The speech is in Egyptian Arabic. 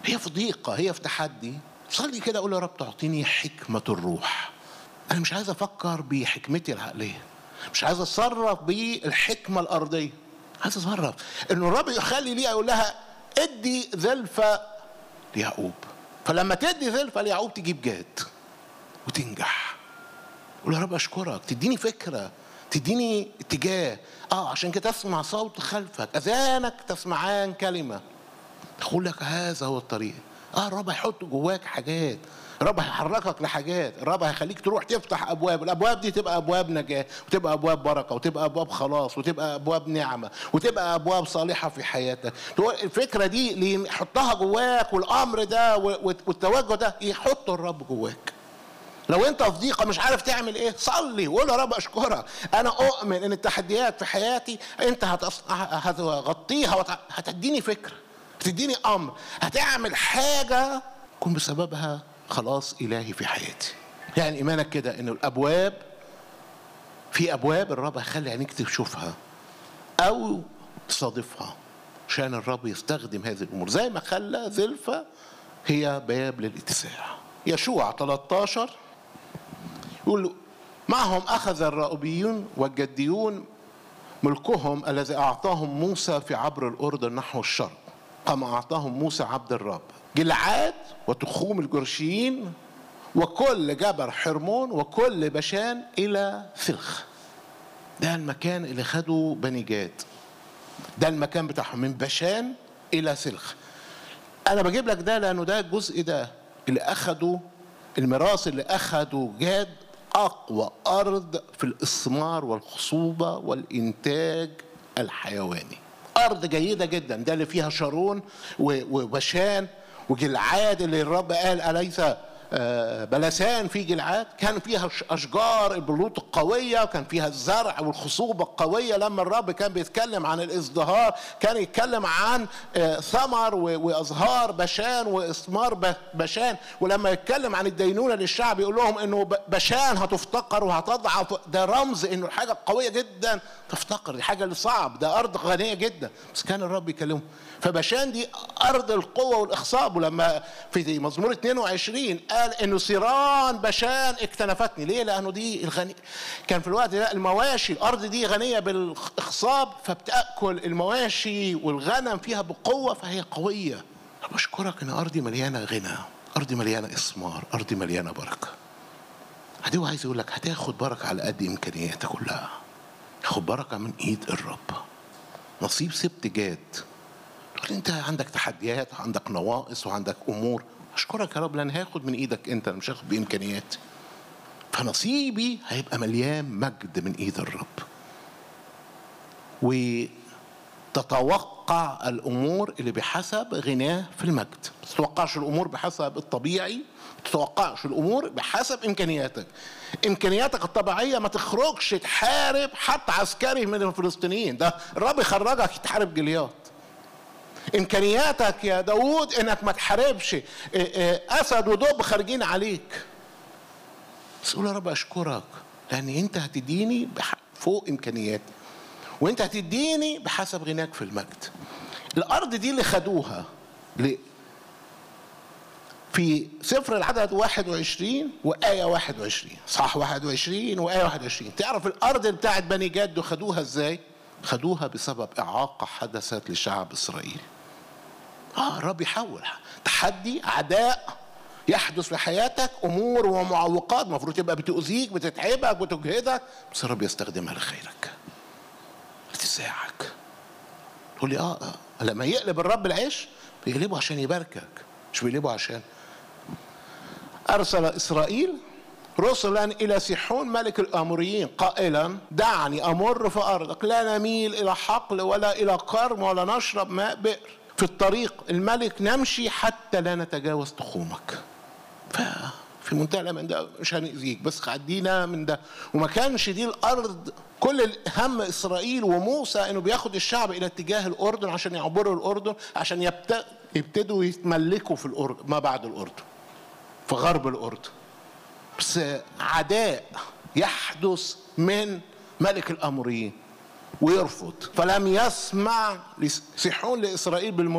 هي في ضيقة هي في تحدي صلي كده قول يا رب تعطيني حكمة الروح أنا مش عايز أفكر بحكمتي العقلية مش عايز أتصرف بالحكمة الأرضية عايز أتصرف إنه الرب يخلي ليها يقول لها ادي زلفة ليعقوب فلما تدي زلفة ليعقوب تجيب جاد وتنجح قول يا رب أشكرك تديني فكرة تديني اتجاه اه عشان كده تسمع صوت خلفك اذانك تسمعان كلمه تقول لك هذا هو الطريق اه الرب هيحط جواك حاجات الرب هيحركك لحاجات الرب هيخليك تروح تفتح ابواب الابواب دي تبقى ابواب نجاه وتبقى ابواب بركه وتبقى ابواب خلاص وتبقى ابواب نعمه وتبقى ابواب صالحه في حياتك الفكره دي اللي يحطها جواك والامر ده والتوجه ده يحطه الرب جواك لو انت في ضيقه مش عارف تعمل ايه صلي وقول يا رب اشكرك انا اؤمن ان التحديات في حياتي انت هتص... هتغطيها وهتديني فكره هتديني امر هتعمل حاجه يكون بسببها خلاص الهي في حياتي يعني ايمانك كده ان الابواب في ابواب الرب هيخلي عينيك تشوفها او تصادفها عشان الرب يستخدم هذه الامور زي ما خلى زلفه هي باب للاتساع يشوع 13 يقول معهم أخذ الرأوبيون والجديون ملكهم الذي أعطاهم موسى في عبر الأردن نحو الشرق كما أعطاهم موسى عبد الرب جلعاد وتخوم الجرشيين وكل جبل حرمون وكل بشان إلى فلخ ده المكان اللي خدوا بني جاد ده المكان بتاعهم من بشان إلى سلخ أنا بجيب لك ده لأنه ده الجزء ده اللي أخدوا الميراث اللي أخدوا جاد أقوى أرض في الإثمار والخصوبة والإنتاج الحيواني أرض جيدة جدا ده اللي فيها شارون وبشان وجلعاد اللي الرب قال أليس بلسان في جلعاد كان فيها اشجار البلوط القويه وكان فيها الزرع والخصوبه القويه لما الرب كان بيتكلم عن الازدهار كان يتكلم عن ثمر وازهار بشان واثمار بشان ولما يتكلم عن الدينونه للشعب يقول لهم انه بشان هتفتقر وهتضعف ده رمز انه الحاجه القويه جدا تفتقر دي حاجه اللي صعب ده ارض غنيه جدا بس كان الرب يكلمهم فبشان دي ارض القوه والاخصاب ولما في مزمور 22 قال انه سيران بشان اكتنفتني ليه لانه دي الغني كان في الوقت ده المواشي الارض دي غنيه بالاخصاب فبتاكل المواشي والغنم فيها بقوه فهي قويه بشكرك ان ارضي مليانه غنى ارضي مليانه اثمار ارضي مليانه بركه هدي عايز يقول لك هتاخد بركه على قد امكانياتك كلها خد بركه من ايد الرب نصيب سبت جاد تقول انت عندك تحديات وعندك نواقص وعندك امور اشكرك يا رب لان هاخد من ايدك انت مش هاخد بامكانياتي فنصيبي هيبقى مليان مجد من ايد الرب وتتوقع الامور اللي بحسب غناه في المجد ما تتوقعش الامور بحسب الطبيعي ما تتوقعش الامور بحسب امكانياتك امكانياتك الطبيعيه ما تخرجش تحارب حتى عسكري من الفلسطينيين ده الرب يخرجك تحارب جليات امكانياتك يا داود انك ما تحاربش اسد ودب خارجين عليك بس قول يا رب اشكرك لان انت هتديني فوق امكانياتي وانت هتديني بحسب غناك في المجد الارض دي اللي خدوها في سفر العدد 21 وآية 21 صح 21 وآية 21 تعرف الأرض بتاعت بني جاد خدوها ازاي؟ خدوها بسبب إعاقة حدثت لشعب إسرائيل آه الرب يحول تحدي أعداء يحدث في حياتك أمور ومعوقات المفروض تبقى بتؤذيك بتتعبك بتجهدك بس الرب يستخدمها لخيرك لتساعك تقول لي آه, آه لما يقلب الرب العيش بيقلبه عشان يباركك مش بيقلبه عشان أرسل إسرائيل رسلا إلى سيحون ملك الأموريين قائلا دعني أمر في أرضك لا نميل إلى حقل ولا إلى كرم ولا نشرب ماء بئر في الطريق الملك نمشي حتى لا نتجاوز تخومك في منتهى الأمان ده مش هنأذيك بس عدينا من ده وما كانش دي الأرض كل هم إسرائيل وموسى إنه بياخد الشعب إلى اتجاه الأردن عشان يعبروا الأردن عشان يبتدوا يتملكوا في الأردن ما بعد الأردن في غرب الأردن بس عداء يحدث من ملك الاموريين ويرفض فلم يسمع سيحون لاسرائيل بالم